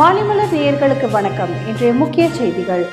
மாலைமலர் நேயர்களுக்கு வணக்கம் இன்றைய முக்கிய செய்திகள்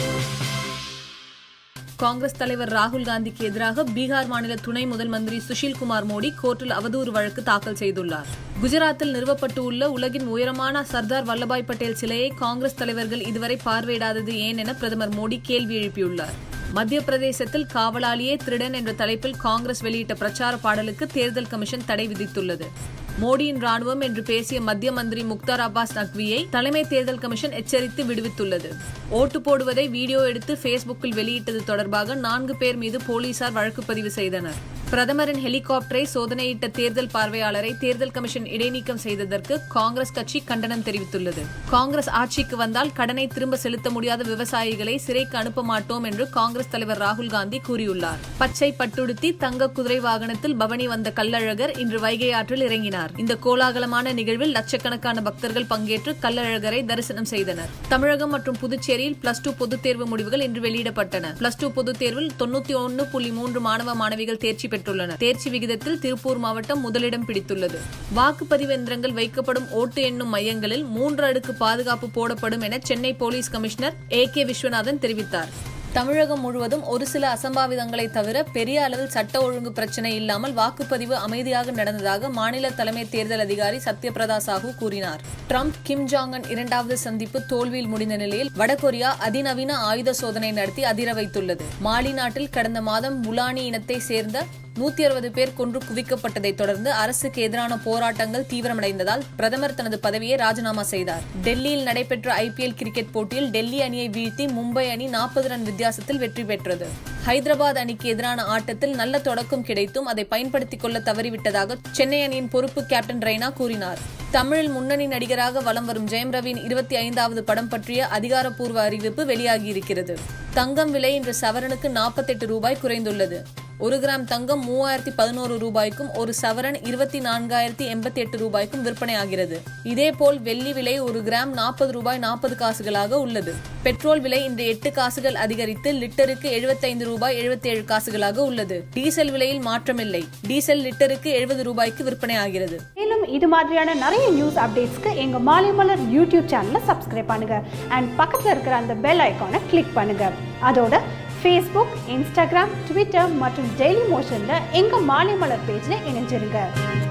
காங்கிரஸ் தலைவர் ராகுல் காந்திக்கு எதிராக பீகார் மாநில துணை முதல் மந்திரி சுஷில் குமார் மோடி கோர்ட்டில் அவதூறு வழக்கு தாக்கல் செய்துள்ளார் குஜராத்தில் நிறுவப்பட்டு உள்ள உலகின் உயரமான சர்தார் வல்லபாய் பட்டேல் சிலையை காங்கிரஸ் தலைவர்கள் இதுவரை பார்வையிடாதது ஏன் என பிரதமர் மோடி கேள்வி எழுப்பியுள்ளார் மத்திய பிரதேசத்தில் காவலாளியே திருடன் என்ற தலைப்பில் காங்கிரஸ் வெளியிட்ட பிரச்சார பாடலுக்கு தேர்தல் கமிஷன் தடை விதித்துள்ளது மோடியின் ராணுவம் என்று பேசிய மத்திய மந்திரி முக்தார் அப்பாஸ் நக்வியை தலைமை தேர்தல் கமிஷன் எச்சரித்து விடுவித்துள்ளது ஓட்டு போடுவதை வீடியோ எடுத்து பேஸ்புக்கில் வெளியிட்டது தொடர்பாக நான்கு பேர் மீது போலீசார் வழக்கு பதிவு செய்தனர் பிரதமரின் ஹெலிகாப்டரை சோதனையிட்ட தேர்தல் பார்வையாளரை தேர்தல் கமிஷன் இடைநீக்கம் செய்ததற்கு காங்கிரஸ் கட்சி கண்டனம் தெரிவித்துள்ளது காங்கிரஸ் ஆட்சிக்கு வந்தால் கடனை திரும்ப செலுத்த முடியாத விவசாயிகளை சிறைக்கு அனுப்ப மாட்டோம் என்று காங்கிரஸ் தலைவர் ராகுல் காந்தி கூறியுள்ளார் பச்சை பட்டுடுத்தி தங்க குதிரை வாகனத்தில் பவனி வந்த கல்லழகர் இன்று வைகை ஆற்றில் இறங்கினார் இந்த கோலாகலமான நிகழ்வில் லட்சக்கணக்கான பக்தர்கள் பங்கேற்று கல்லழகரை தரிசனம் செய்தனர் தமிழகம் மற்றும் புதுச்சேரியில் பிளஸ் டூ பொதுத் தேர்வு முடிவுகள் இன்று வெளியிடப்பட்டன பிளஸ் டூ பொதுத் தேர்வில் தொண்ணூத்தி ஒன்னு புள்ளி மூன்று மாணவ மாணவிகள் தேர்ச்சி பெற்றுள்ளனர் தேர்ச்சி விகிதத்தில் திருப்பூர் மாவட்டம் முதலிடம் பிடித்துள்ளது வாக்குப்பதிவு எந்திரங்கள் வைக்கப்படும் ஓட்டு எண்ணும் மையங்களில் மூன்று அடுக்கு பாதுகாப்பு போடப்படும் என Chennai police commissioner A K Viswanathan தெரிவித்தார் தமிழகம் முழுவதும் ஒரு சில அசம்பாவிதங்களை தவிர பெரிய அளவில் சட்ட ஒழுங்கு பிரச்சனை இல்லாமல் வாக்குப்பதிவு அமைதியாக நடந்ததாக மாநில தலைமை தேர்தல் அதிகாரி சத்யபிரதா சாஹூ கூறினார் ட்ரம்ப் கிம் ஜாங்கன் இரண்டாவது சந்திப்பு தோல்வியில் முடிந்த நிலையில் வடகொரியா அதிநவீன ஆயுத சோதனை நடத்தி அதிர வைத்துள்ளது மாலி நாட்டில் கடந்த மாதம் முலானி இனத்தை சேர்ந்த நூத்தி அறுபது பேர் கொன்று குவிக்கப்பட்டதை தொடர்ந்து அரசுக்கு எதிரான போராட்டங்கள் தீவிரமடைந்ததால் பிரதமர் தனது பதவியை ராஜினாமா செய்தார் டெல்லியில் நடைபெற்ற ஐபிஎல் கிரிக்கெட் போட்டியில் டெல்லி அணியை வீழ்த்தி மும்பை அணி நாற்பது ரன் வித்தியாசத்தில் வெற்றி பெற்றது ஹைதராபாத் அணிக்கு எதிரான ஆட்டத்தில் நல்ல தொடக்கம் கிடைத்தும் அதை பயன்படுத்திக் கொள்ள தவறிவிட்டதாக சென்னை அணியின் பொறுப்பு கேப்டன் ரெய்னா கூறினார் தமிழில் முன்னணி நடிகராக வலம் வரும் ஜெயம் ரவியின் இருபத்தி ஐந்தாவது படம் பற்றிய அதிகாரப்பூர்வ அறிவிப்பு வெளியாகியிருக்கிறது தங்கம் விலை இன்று சவரனுக்கு நாற்பத்தெட்டு ரூபாய் குறைந்துள்ளது ஒரு கிராம் தங்கம் மூவாயிரத்தி பதினோரு ரூபாய்க்கும் ஒரு சவரன் இருபத்தி நான்காயிரத்தி எண்பத்தி எட்டு ரூபாய்க்கும் விற்பனையாகிறது இதேபோல் வெள்ளி விலை ஒரு கிராம் நாற்பது ரூபாய் நாற்பது காசுகளாக உள்ளது பெட்ரோல் விலை இன்று எட்டு காசுகள் அதிகரித்து லிட்டருக்கு எழுபத்தைந்து ரூபாய் எழுபத்தி ஏழு காசுகளாக உள்ளது டீசல் விலையில் மாற்றமில்லை டீசல் லிட்டருக்கு எழுபது ரூபாய்க்கு விற்பனையாகிறது மேலும் இது மாதிரியான நிறைய நியூஸ் அப்டேட்ஸ்க்கு எங்க மாலைமலர் யூடியூப் சேனலை சப்ஸ்கிரைப் பண்ணுங்க அண்ட் பக்கத்துல இருக்கிற அந்த பெல் ஐக்கானை கிளிக் பண்ணுங்க அதோட ஃபேஸ்புக் இன்ஸ்டாகிராம் ட்விட்டர் மற்றும் டெய்லி மோஷன்ல எங்க மாலைமலர் பேஜ்ல இணைஞ்சிருங்க